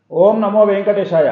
ఓం నమో వెంకటేశాయ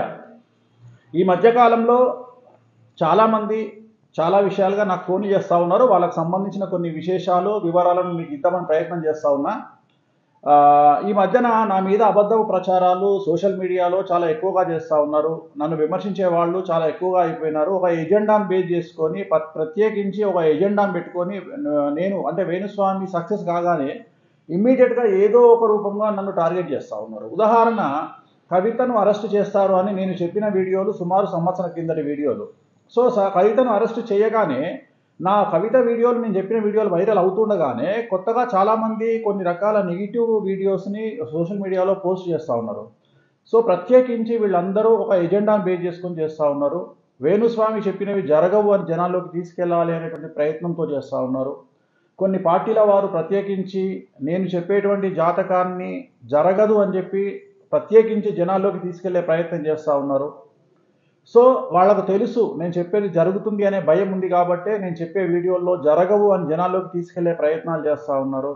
ఈ మధ్యకాలంలో చాలామంది చాలా విషయాలుగా నాకు ఫోన్లు చేస్తూ ఉన్నారు వాళ్ళకి సంబంధించిన కొన్ని విశేషాలు వివరాలను మీకు ఇద్దామని ప్రయత్నం చేస్తూ ఉన్నా ఆ, ఈ మధ్యన నా మీద అబద్ధపు ప్రచారాలు సోషల్ మీడియాలో చాలా ఎక్కువగా చేస్తూ ఉన్నారు నన్ను విమర్శించే వాళ్ళు చాలా ఎక్కువగా అయిపోయినారు ఒక ఎజెండాను బేస్ చేసుకొని ప- ప్రత్యేకించి ఒక ఎజెండాను పెట్టుకొని న- నేను అంటే వేణుస్వామి సక్సెస్ కాగానే ఇమ్మీడియట్గా ఏదో ఒక రూపంగా నన్ను టార్గెట్ చేస్తూ ఉన్నారు ఉదాహరణ కవితను అరెస్ట్ చేస్తారు అని నేను చెప్పిన వీడియోలు సుమారు సంవత్సరం కిందటి వీడియోలు సో స- కవితను అరెస్ట్ చేయగానే నా కవిత వీడియోలు నేను చెప్పిన వీడియోలు వైరల్ అవుతుండగానే కొత్తగా చాలామంది కొన్ని రకాల నెగిటివ్ వీడియోస్ని సోషల్ మీడియాలో పోస్ట్ చేస్తూ ఉన్నారు సో ప్రత్యేకించి వీళ్ళందరూ ఒక ఎజెండాను బేస్ చేసుకొని చేస్తూ ఉన్నారు వేణుస్వామి చెప్పినవి జరగవు అని జనాల్లోకి తీసుకెళ్ళాలి అనేటువంటి ప్రయత్నంతో చేస్తూ ఉన్నారు కొన్ని పార్టీల వారు ప్రత్యేకించి నేను చెప్పేటువంటి జాతకాన్ని జరగదు అని చెప్పి ప్రత్యేకించి జనాల్లోకి తీసుకెళ్లే ప్రయత్నం చేస్తూ ఉన్నారు సో వాళ్ళకు తెలుసు నేను చెప్పేది జరుగుతుంది అనే భయం ఉంది కాబట్టే నేను చెప్పే వీడియోల్లో జరగవు అని జనాల్లోకి తీసుకెళ్లే ప్రయత్నాలు చేస్తూ ఉన్నారు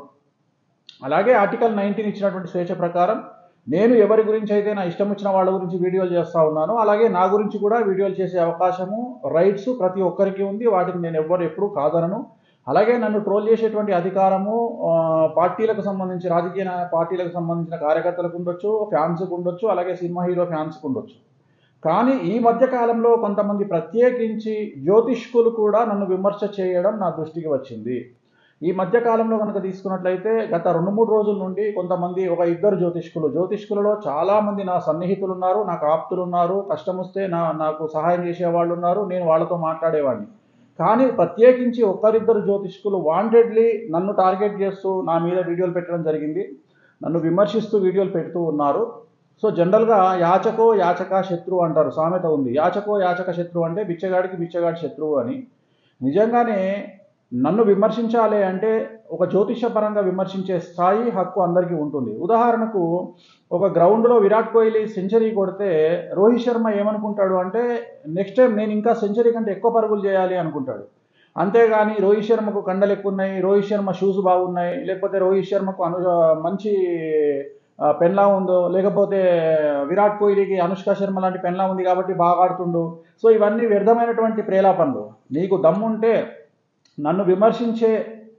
అలాగే ఆర్టికల్ నైన్టీన్ ఇచ్చినటువంటి స్వేచ్ఛ ప్రకారం నేను ఎవరి గురించి అయితే నా ఇష్టం వచ్చిన వాళ్ళ గురించి వీడియోలు చేస్తూ ఉన్నాను అలాగే నా గురించి కూడా వీడియోలు చేసే అవకాశము రైట్స్ ప్రతి ఒక్కరికి ఉంది వాటిని నేను ఎవ్వరు ఎప్పుడూ కాదనను అలాగే నన్ను ట్రోల్ చేసేటువంటి అధికారము ఆ, పార్టీలకు సంబంధించి రాజకీయ నా- పార్టీలకు సంబంధించిన కార్యకర్తలకు ఉండొచ్చు ఫ్యాన్స్కి ఉండొచ్చు అలాగే సినిమా హీరో ఫ్యాన్స్కి ఉండొచ్చు కానీ ఈ మధ్య కాలంలో కొంతమంది ప్రత్యేకించి జ్యోతిష్కులు కూడా నన్ను విమర్శ చేయడం నా దృష్టికి వచ్చింది ఈ మధ్య కాలంలో కనుక తీసుకున్నట్లయితే గత రెండు మూడు రోజుల నుండి కొంతమంది ఒక ఇద్దరు జ్యోతిష్కులు జ్యోతిష్కులలో చాలా మంది నా సన్నిహితులు ఉన్నారు నాకు ఆప్తులు ఉన్నారు కష్టం వస్తే నా నాకు సహాయం చేసే వాళ్ళు ఉన్నారు నేను వాళ్ళతో మాట్లాడేవాడిని కానీ ప్రత్యేకించి ఒకరిద్దరు జ్యోతిష్కులు వాంటెడ్లీ నన్ను టార్గెట్ చేస్తూ నా మీద వీడియోలు పెట్టడం జరిగింది నన్ను విమర్శిస్తూ వీడియోలు పెడుతూ ఉన్నారు సో జనరల్గా యాచకో యాచక శత్రువు అంటారు సామెత ఉంది యాచకో యాచక శత్రువు అంటే బిచ్చగాడికి బిచ్చగాడి శత్రువు అని నిజంగానే నన్ను విమర్శించాలి అంటే ఒక జ్యోతిష పరంగా విమర్శించే స్థాయి హక్కు అందరికీ ఉంటుంది ఉదాహరణకు ఒక గ్రౌండ్లో విరాట్ కోహ్లీ సెంచరీ కొడితే రోహిత్ శర్మ ఏమనుకుంటాడు అంటే నెక్స్ట్ టైం నేను ఇంకా సెంచరీ కంటే ఎక్కువ పరుగులు చేయాలి అనుకుంటాడు అంతేగాని రోహిత్ శర్మకు కండలు ఎక్కువ ఉన్నాయి రోహిత్ శర్మ షూస్ బాగున్నాయి లేకపోతే రోహిత్ శర్మకు అను మంచి ఆ, పెన్లా ఉందో లేకపోతే విరాట్ కోహ్లీకి అనుష్క శర్మ లాంటి పెన్లా ఉంది కాబట్టి బాగా ఆడుతుండు సో ఇవన్నీ వ్యర్థమైనటువంటి ప్రేలాపనలు నీకు దమ్ముంటే నన్ను విమర్శించే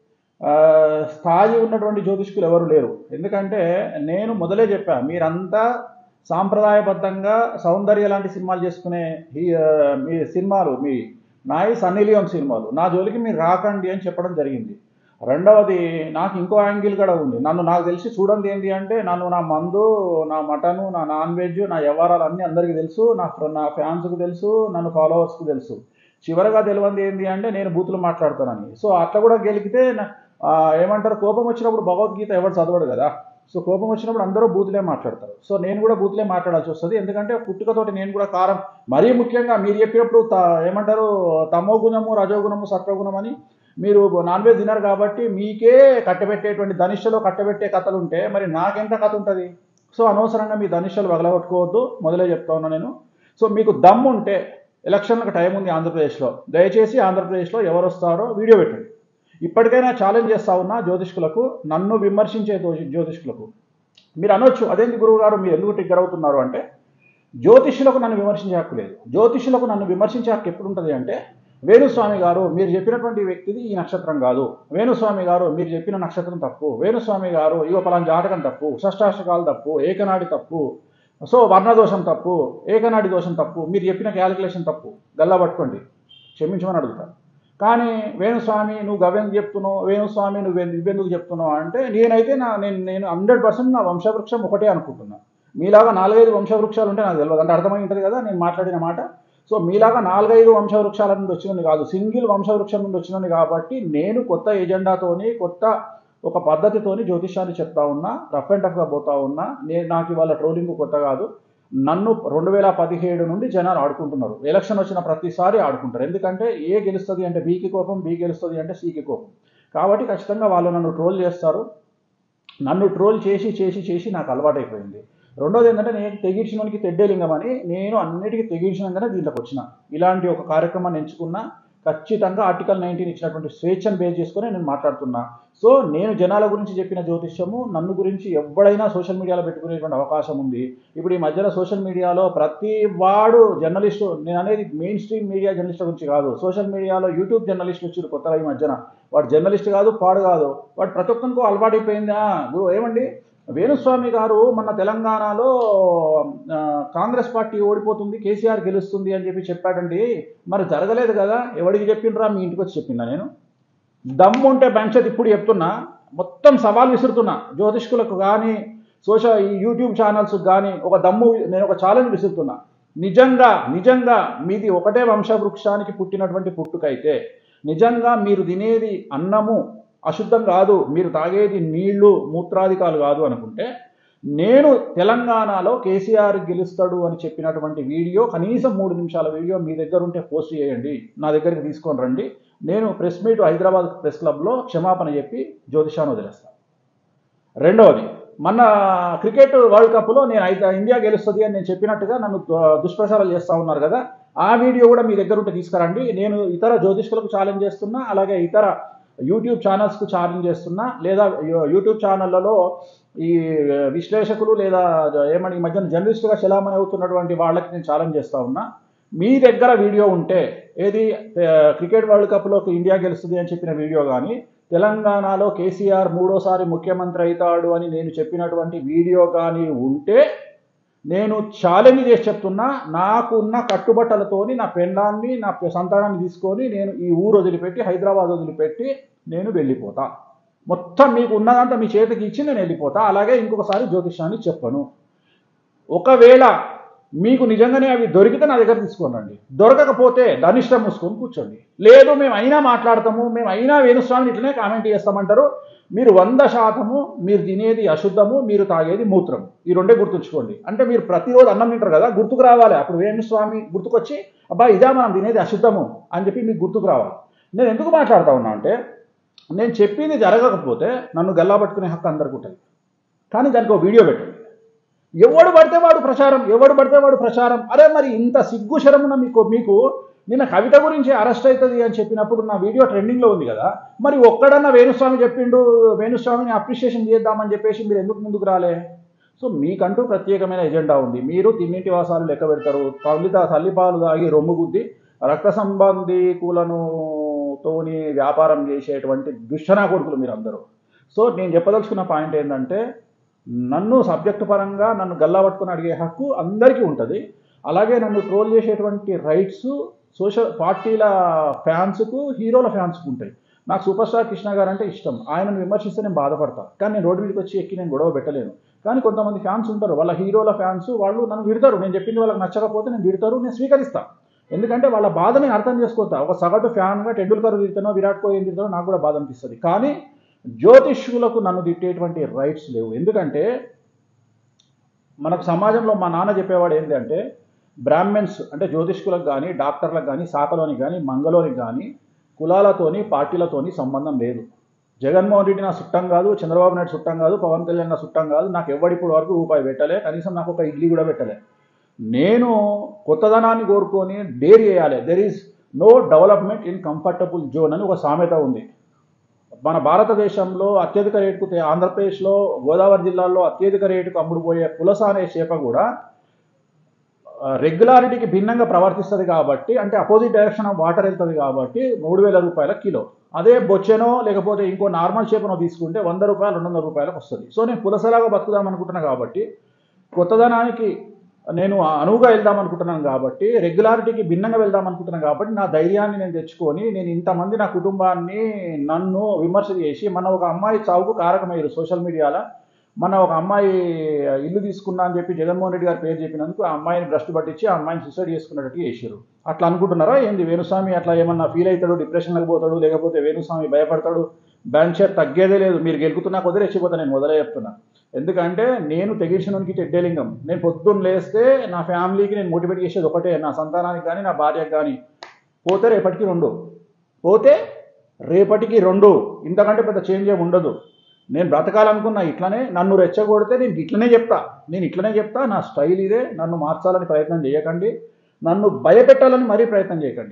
ఆ, స్థాయి ఉన్నటువంటి జ్యోతిష్కులు ఎవరు లేరు ఎందుకంటే నేను మొదలే చెప్పా మీరంతా సాంప్రదాయబద్ధంగా సౌందర్య లాంటి సినిమాలు చేసుకునే ఈ ఆ, మీ సినిమాలు మీ నాయి సన్నీ లియోన్ సినిమాలు నా జోలికి మీరు రాకండి అని చెప్పడం జరిగింది రెండవది నాకు ఇంకో యాంగిల్ కూడా ఉంది నన్ను నాకు తెలిసి చూడండి ఏంటి అంటే నన్ను నా మందు నా మటను నా నాన్ వెజ్ నా వ్యవహారాలు అన్నీ అందరికీ తెలుసు నా ఫ్ర- నా ఫ్యాన్స్కి తెలుసు నన్ను ఫాలోవర్స్కి తెలుసు చివరగా తెలియంది ఏంటి అంటే నేను బూతులు మాట్లాడతానని సో అట్లా కూడా గెలికితే నా- ఆ, ఏమంటారు కోపం వచ్చినప్పుడు భగవద్గీత ఎవరు చదవడు కదా సో కోపం వచ్చినప్పుడు అందరూ బూతులే మాట్లాడతారు సో నేను కూడా బూతులే మాట్లాడాల్సి వస్తుంది ఎందుకంటే పుట్టుకతోటి నేను కూడా కారం మరీ ముఖ్యంగా మీరు చెప్పినప్పుడు త- ఏమంటారు తమో గుణము రజోగుణము సత్వగుణం అని మీరు నాన్ వెజ్ తినరు కాబట్టి మీకే కట్టబెట్టేటువంటి ధనిష్టలో కట్టబెట్టే కథలు ఉంటే మరి నాకెంత కథ ఉంటుంది సో అనవసరంగా మీ ధనిష్టలు వగలగొట్టుకోవద్దు మొదలే చెప్తా ఉన్నా నేను సో మీకు దమ్ము ఉంటే ఎలక్షన్లకు టైం ఉంది ఆంధ్రప్రదేశ్లో దయచేసి ఆంధ్రప్రదేశ్లో ఎవరు వస్తారో వీడియో పెట్టండి ఇప్పటికైనా ఛాలెంజ్ చేస్తా ఉన్నా జ్యోతిష్కులకు నన్ను విమర్శించే జ్యోతి- జ్యోతిష్కులకు మీరు అనొచ్చు అదేంటి గురువు గారు మీరు ఎందుకు ట్రిగ్గర్ అవుతున్నారు అంటే జ్యోతిష్యులకు నన్ను విమర్శించే హక్కు లేదు జ్యోతిష్యులకు నన్ను విమర్శించే హక్కు ఎప్పుడు ఉంటుంది అంటే వేణుస్వామి గారు మీరు చెప్పినటువంటి వ్యక్తిది ఈ నక్షత్రం కాదు వేణుస్వామి గారు మీరు చెప్పిన నక్షత్రం తప్పు వేణుస్వామి గారు ఇగో పలానా జాతకం తప్పు షష్టాష్టకాలు తప్పు ఏకనాడి తప్పు సో వర్ణదోషం తప్పు ఏకనాడి దోషం తప్పు మీరు చెప్పిన క్యాలిక్యులేషన్ తప్పు గల్లా పట్టుకోండి క్షమించమని అడుగుతాను కానీ వేణుస్వామి నువ్వు గవ్వెందుకు చెప్తున్నావు వేణుస్వామి నువ్వు ఇవ్వెందుకు చెప్తున్నావు అంటే నేనైతే నా నేను నేను హండ్రెడ్ పర్సెంట్ నా వంశవృక్షం ఒకటే అనుకుంటున్నా మీలాగా నాలుగైదు వంశవృక్షాలు ఉంటే నాకు తెలియదు అంటే అర్థమై ఉంటుంది కదా నేను మాట్లాడిన మాట సో మీలాగా నాలుగైదు వంశవృక్షాల నుండి వచ్చినది కాదు సింగిల్ వంశవృక్షం నుండి వచ్చినది కాబట్టి నేను కొత్త ఎజెండాతోని కొత్త ఒక పద్ధతితోని జ్యోతిష్యాన్ని చెప్తా ఉన్నా రఫ్ అండ్ టఫ్గా పోతా ఉన్నా నేను నాకు ఇవాళ ట్రోలింగ్ కొత్త కాదు నన్ను రెండు వేల పదిహేడు నుండి జనాలు ఆడుకుంటున్నారు ఎలక్షన్ వచ్చిన ప్రతిసారి ఆడుకుంటారు ఎందుకంటే ఏ గెలుస్తుంది అంటే బీకి కోపం బీ గెలుస్తుంది అంటే సీకి కోపం కాబట్టి ఖచ్చితంగా వాళ్ళు నన్ను ట్రోల్ చేస్తారు నన్ను ట్రోల్ చేసి చేసి చేసి నాకు అలవాటైపోయింది రెండోది ఏంటంటే నేను తెగించినోనికి తెడ్డే లింగం అని నేను అన్నిటికీ తెగించినాకనే దీంట్లోకి వచ్చిన ఇలాంటి ఒక కార్యక్రమాన్ని ఎంచుకున్నా ఖచ్చితంగా ఆర్టికల్ నైన్టీన్ ఇచ్చినటువంటి స్వేచ్ఛను బేస్ చేసుకొని నేను మాట్లాడుతున్నా సో నేను జనాల గురించి చెప్పిన జ్యోతిష్యము నన్ను గురించి ఎవడైనా సోషల్ మీడియాలో పెట్టుకునేటువంటి అవకాశం ఉంది ఇప్పుడు ఈ మధ్యన సోషల్ మీడియాలో ప్రతి వాడు జర్నలిస్టు నేను అనేది మెయిన్ స్ట్రీమ్ మీడియా జర్నలిస్ట్ గురించి కాదు సోషల్ మీడియాలో యూట్యూబ్ జర్నలిస్ట్ వచ్చారు కొత్తగా ఈ మధ్యన వాడు జర్నలిస్ట్ కాదు పాడు కాదు వాడు ప్రతి ఒక్కరికి అలవాటైపోయిందా గురు ఏమండి వేణుస్వామి గారు మన తెలంగాణలో ఆ, కాంగ్రెస్ పార్టీ ఓడిపోతుంది కేసీఆర్ గెలుస్తుంది అని చెప్పి చెప్పాడండి మరి జరగలేదు కదా ఎవరికి చెప్పిండ్రా మీ ఇంటికి వచ్చి చెప్పిందా నేను దమ్ము ఉంటే భవిష్యత్ ఇప్పుడు చెప్తున్నా మొత్తం సవాల్ విసురుతున్నా జ్యోతిష్కులకు కానీ సోషల్ ఈ యూట్యూబ్ ఛానల్స్ కానీ ఒక దమ్ము నేను ఒక ఛాలెంజ్ విసురుతున్నా నిజంగా నిజంగా మీది ఒకటే వంశవృక్షానికి పుట్టినటువంటి పుట్టుకైతే నిజంగా మీరు తినేది అన్నము అశుద్ధం కాదు మీరు తాగేది నీళ్లు మూత్రాధికాలు కాదు అనుకుంటే నేను తెలంగాణలో కేసీఆర్ గెలుస్తాడు అని చెప్పినటువంటి వీడియో కనీసం మూడు నిమిషాల వీడియో మీ దగ్గర ఉంటే పోస్ట్ చేయండి నా దగ్గరికి తీసుకొని రండి నేను ప్రెస్ మీట్ హైదరాబాద్ ప్రెస్ క్లబ్లో క్షమాపణ చెప్పి జ్యోతిషాన్ని వదిలేస్తాను రెండవది మొన్న క్రికెట్ వరల్డ్ కప్లో నేను అయితే ఇండియా గెలుస్తుంది అని నేను చెప్పినట్టుగా నన్ను దు- దుష్ప్రచారాలు చేస్తూ ఉన్నారు కదా ఆ వీడియో కూడా మీ దగ్గర ఉంటే తీసుకురండి నేను ఇతర జ్యోతిష్కులకు ఛాలెంజ్ చేస్తున్నా అలాగే ఇతర యూట్యూబ్ ఛానల్స్కు ఛాలెంజ్ చేస్తున్నా లేదా యూ- యూట్యూబ్ ఛానళ్లలో ఈ విశ్లేషకులు లేదా ఏమని ఈ మధ్యన జర్నలిస్టుగా చలామణి అవుతున్నటువంటి వాళ్ళకి నేను ఛాలెంజ్ చేస్తా ఉన్నా మీ దగ్గర వీడియో ఉంటే ఏది ఆ, క్రికెట్ వరల్డ్ కప్లోకి ఇండియా గెలుస్తుంది అని చెప్పిన వీడియో కానీ తెలంగాణలో కేసీఆర్ మూడోసారి ముఖ్యమంత్రి అవుతాడు అని నేను చెప్పినటువంటి వీడియో కానీ ఉంటే నేను ఛాలెంజ్ చేసి చెప్తున్నా నాకున్న కట్టుబట్టలతోని నా పెండాన్ని నా సంతానాన్ని తీసుకొని నేను ఈ ఊరు వదిలిపెట్టి హైదరాబాద్ వదిలిపెట్టి నేను వెళ్ళిపోతా మొత్తం మీకు ఉన్నదంతా మీ చేతికి ఇచ్చి నేను వెళ్ళిపోతా అలాగే ఇంకొకసారి జ్యోతిష్యాన్ని చెప్పను ఒకవేళ మీకు నిజంగానే అవి దొరికితే నా దగ్గర తీసుకోనండి దొరకకపోతే దాని ఇష్టం మూసుకొని కూర్చోండి లేదు మేము అయినా మాట్లాడతాము మేము అయినా వేణుస్వామిని ఇట్లనే కామెంట్ చేస్తామంటారు మీరు వంద శాతము మీరు తినేది అశుద్ధము మీరు తాగేది మూత్రము ఈ రెండే గుర్తుంచుకోండి అంటే మీరు ప్రతిరోజు అన్నం తింటారు కదా గుర్తుకు రావాలి అప్పుడు వేణుస్వామి గుర్తుకొచ్చి అబ్బా ఇదా మనం తినేది అశుద్ధము అని చెప్పి మీకు గుర్తుకు రావాలి నేను ఎందుకు మాట్లాడుతా ఉన్నా అంటే నేను చెప్పింది జరగకపోతే నన్ను గల్లా పట్టుకునే హక్కు అందరికీ ఉంటుంది కానీ దానికి ఒక వీడియో పెట్టండి ఎవడు పడితే వాడు ప్రచారం ఎవడు పడితే వాడు ప్రచారం అరే మరి ఇంత సిగ్గు శరమున మీకు మీకు నిన్న కవిత గురించి అరెస్ట్ అవుతుంది అని చెప్పినప్పుడు నా వీడియో ట్రెండింగ్లో ఉంది కదా మరి ఒక్కడన్నా వేణుస్వామి చెప్పిండు వేణుస్వామిని అప్రిషియేషన్ చేద్దామని చెప్పేసి మీరు ఎందుకు ముందుకు రాలే సో మీకంటూ ప్రత్యేకమైన ఎజెండా ఉంది మీరు తిన్నింటి వాసాలు లెక్క పెడతారు తల్లి తల్లిపాలు తాగి రొమ్ము గుద్ది రక్త సంబంధికులను తోని వ్యాపారం చేసేటువంటి దుష్టనా కొడుకులు మీరు అందరూ సో నేను చెప్పదలుచుకున్న పాయింట్ ఏంటంటే నన్ను సబ్జెక్టు పరంగా నన్ను గల్లా పట్టుకొని అడిగే హక్కు అందరికీ ఉంటుంది అలాగే నన్ను ట్రోల్ చేసేటువంటి రైట్స్ సోషల్ పార్టీల ఫ్యాన్స్కు హీరోల ఫ్యాన్స్కు ఉంటాయి నాకు సూపర్ స్టార్ కృష్ణ గారు అంటే ఇష్టం ఆయనను విమర్శిస్తే నేను బాధపడతా కానీ నేను రోడ్డు మీదకి వచ్చి ఎక్కి నేను గొడవ పెట్టలేను కానీ కొంతమంది ఫ్యాన్స్ ఉంటారు వాళ్ళ హీరోల ఫ్యాన్స్ వాళ్ళు నన్ను విడతారు నేను చెప్పింది వాళ్ళకి నచ్చకపోతే నేను విడతారు నేను స్వీకరిస్తాను ఎందుకంటే వాళ్ళ బాధని అర్థం చేసుకోతా ఒక సగటు ఫ్యాన్గా టెండూల్కర్ తిడతానో విరాట్ కోహ్లీ తిడతానో నాకు కూడా బాధ అనిపిస్తుంది కానీ జ్యోతిష్యులకు నన్ను తిట్టేటువంటి రైట్స్ లేవు ఎందుకంటే మనకు సమాజంలో మా నాన్న చెప్పేవాడు ఏంటి అంటే బ్రాహ్మణ్స్ అంటే జ్యోతిష్కులకు కానీ డాక్టర్లకు కానీ శాఖలోని కానీ మంగలోనికి కానీ కులాలతోని పార్టీలతోని సంబంధం లేదు జగన్మోహన్ రెడ్డి నా చుట్టం కాదు చంద్రబాబు నాయుడు చుట్టం కాదు పవన్ కళ్యాణ్ నా చుట్టం కాదు నాకు ఎవడిప్పుడు వరకు రూపాయి పెట్టలే కనీసం నాకు ఒక ఇడ్లీ కూడా పెట్టలే నేను కొత్తదనాన్ని కోరుకొని డేర్ చేయాలి there is no development in comfortable zone అని ఒక సామెత ఉంది మన భారతదేశంలో అత్యధిక రేటుకు తే- ఆంధ్రప్రదేశ్లో గోదావరి జిల్లాలో అత్యధిక రేటుకు అమ్ముడుపోయే పులస అనే చేప కూడా రెగ్యులారిటీకి భిన్నంగా ప్రవర్తిస్తుంది కాబట్టి అంటే అపోజిట్ డైరెక్షన్ ఆఫ్ వాటర్ వెళ్తుంది కాబట్టి మూడు వేల రూపాయల కిలో అదే బొచ్చెనో లేకపోతే ఇంకో నార్మల్ చేపనో తీసుకుంటే వంద రూపాయలు రెండు వందల రూపాయలకు వస్తుంది సో నేను పులసలాగా బతుకుదాం అనుకుంటున్నా కాబట్టి కొత్తదనానికి నేను అనువుగా వెళ్దాం అనుకుంటున్నాను కాబట్టి రెగ్యులారిటీకి భిన్నంగా వెళ్దాం అనుకుంటున్నాను కాబట్టి నా ధైర్యాన్ని నేను తెచ్చుకొని నేను ఇంతమంది నా కుటుంబాన్ని నన్ను విమర్శ చేసి మన ఒక అమ్మాయి చావుకు కారకమయ్యారు సోషల్ మీడియాలో మన ఒక అమ్మాయి ఇల్లు తీసుకున్నా అని చెప్పి జగన్మోహన్ రెడ్డి గారి పేరు చెప్పినందుకు ఆ అమ్మాయిని భ్రష్టు పట్టించి ఆ అమ్మాయిని సూసైడ్ చేసుకున్నట్టు చేశారు అట్లా అనుకుంటున్నారా ఏంది వేణుస్వామి అట్లా ఏమన్నా ఫీల్ అవుతాడు డిప్రెషన్లోకి పోతాడు లేకపోతే వేణుస్వామి భయపడతాడు బ్యాన్ షేర్ తగ్గేదే లేదు మీరు గెలుకుతున్నా కొద్ది రెచ్చిపోతా నేను మొదలే చెప్తున్నా ఎందుకంటే నేను తెగించినోనికి తెడ్డేలింగం నేను పొద్దున్న లేస్తే నా ఫ్యామిలీకి నేను మోటివేట్ చేసేది ఒకటే నా సంతానానికి కానీ నా భార్యకు కానీ పోతే రేపటికి రెండు పోతే రేపటికి రెండు ఇంతకంటే పెద్ద చేంజ్ ఏమి ఉండదు నేను బ్రతకాలనుకున్నా ఇట్లనే నన్ను రెచ్చగొడితే నేను ఇట్లనే చెప్తా నేను ఇట్లనే చెప్తా నా స్టైల్ ఇదే నన్ను మార్చాలని ప్రయత్నం చేయకండి నన్ను భయపెట్టాలని మరీ ప్రయత్నం చేయకండి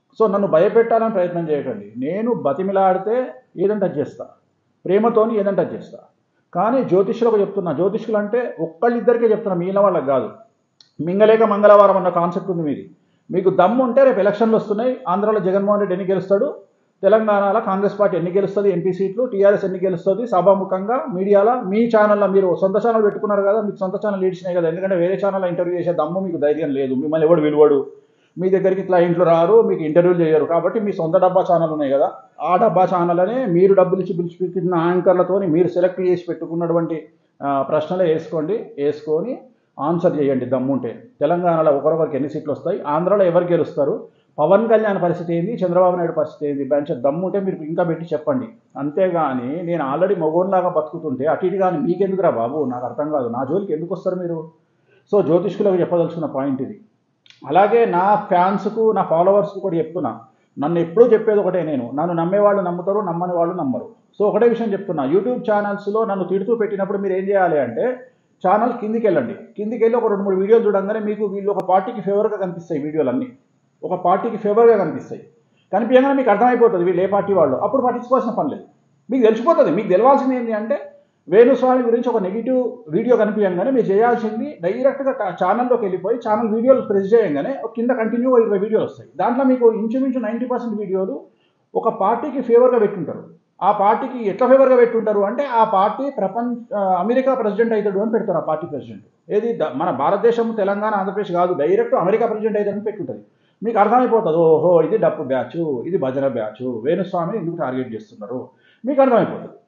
సో నన్ను భయపెట్టాలని ప్రయత్నం చేయకండి నేను బతిమిలాడితే ఏదంటే అది చేస్తా ప్రేమతోని ఏదంటే అది చేస్తా కానీ జ్యోతిష్యులకు చెప్తున్నా జ్యోతిష్యులు అంటే ఒక్కళ్ళిద్దరికే చెప్తున్నా మిగిలిన వాళ్ళకి కాదు మింగలేక మంగళవారం అన్న కాన్సెప్ట్ ఉంది మీది మీకు దమ్ము ఉంటే రేపు ఎలక్షన్లు వస్తున్నాయి ఆంధ్రాలో జగన్మోహన్ రెడ్డి ఎన్ని గెలుస్తాడు తెలంగాణలో కాంగ్రెస్ పార్టీ ఎన్ని గెలుస్తుంది ఎంపీ సీట్లు టీఆర్ఎస్ ఎన్ని గెలుస్తుంది సభాముఖంగా మీడియాలో మీ ఛానల్లో మీరు సొంత ఛానల్ పెట్టుకున్నారు కదా మీకు సొంత ఛానల్ లీడ్చినాయి కదా ఎందుకంటే వేరే ఛానల్లో ఇంటర్వ్యూ చేసే దమ్ము మీకు ధైర్యం లేదు మిమ్మల్ని ఎవడు విలువడు మీ దగ్గరికి క్లయింట్లు రారు మీకు ఇంటర్వ్యూలు చేయరు కాబట్టి మీ సొంత డబ్బా ఛానల్ ఉన్నాయి కదా ఆ డబ్బా ఛానల్ అనే మీరు డబ్బులు ఇచ్చి పిలిచిపెట్టిన యాంకర్లతో మీరు సెలెక్ట్ చేసి పెట్టుకున్నటువంటి ఆ, ప్రశ్నలే వేసుకోండి వేసుకొని ఆన్సర్ చేయండి దమ్ముంటే తెలంగాణలో ఒకరొకరికి ఎన్ని సీట్లు వస్తాయి ఆంధ్రాలో ఎవరు గెలుస్తారు పవన్ కళ్యాణ్ పరిస్థితి ఏంది చంద్రబాబు నాయుడు పరిస్థితి ఏంది బెంచ్ దమ్ముంటే మీరు ఇంకా పెట్టి చెప్పండి అంతేగాని నేను ఆల్రెడీ మగోన్లాగా బతుకుతుంటే అటు ఇటు కానీ మీకెందుకురా బాబు నాకు అర్థం కాదు నా జోలికి ఎందుకు వస్తారు మీరు సో జ్యోతిష్కులకు చెప్పదలుచుకున్న పాయింట్ ఇది అలాగే నా ఫ్యాన్స్కు నా ఫాలోవర్స్కు కూడా చెప్తున్నా నన్ను ఎప్పుడూ చెప్పేది ఒకటే నేను నన్ను నమ్మేవాళ్ళు నమ్ముతారు నమ్మని వాళ్ళు నమ్మరు సో ఒకటే విషయం చెప్తున్నా యూట్యూబ్ ఛానల్స్లో నన్ను తిడుతూ పెట్టినప్పుడు మీరు ఏం చేయాలి అంటే ఛానల్ కిందికి వెళ్ళండి కిందికి వెళ్ళి ఒక రెండు మూడు వీడియోలు చూడంగానే మీకు వీళ్ళు ఒక పార్టీకి ఫేవర్గా కనిపిస్తాయి వీడియోలన్నీ ఒక పార్టీకి ఫేవర్గా కనిపిస్తాయి కనిపించగానే మీకు అర్థమైపోతుంది వీళ్ళు ఏ పార్టీ వాళ్ళు అప్పుడు పట్టించుకోవాల్సిన పని లేదు మీకు తెలిసిపోతుంది మీకు తెలవాల్సింది ఏంటి అంటే వేణుస్వామి గురించి ఒక నెగిటివ్ వీడియో కనిపించగానే మీరు చేయాల్సింది డైరెక్ట్గా ఛానల్లోకి వెళ్ళిపోయి ఛానల్ వీడియోలు ప్రెస్ చేయగానే ఒక కింద కంటిన్యూ ఇరవై వీడియోలు వస్తాయి దాంట్లో మీకు ఇంచుమించు నైంటీ పర్సెంట్ వీడియోలు ఒక పార్టీకి ఫేవర్గా పెట్టుంటారు ఆ పార్టీకి ఎట్లా ఫేవర్గా పెట్టుంటారు అంటే ఆ పార్టీ ప్రపంచ ఆ, అమెరికా ప్రెసిడెంట్ అవుతాడు అని పెడతారు ఆ పార్టీ ప్రెసిడెంట్ ఏది ద- మన భారతదేశం తెలంగాణ ఆంధ్రప్రదేశ్ కాదు డైరెక్ట్ అమెరికా ప్రెసిడెంట్ అవుతాడని పెట్టుంటుంది మీకు అర్థమైపోతుంది ఓహో ఇది డప్పు బ్యాచ్ ఇది భజన బ్యాచ్ వేణుస్వామిని ఎందుకు టార్గెట్ చేస్తున్నారు మీకు అర్థమైపోతుంది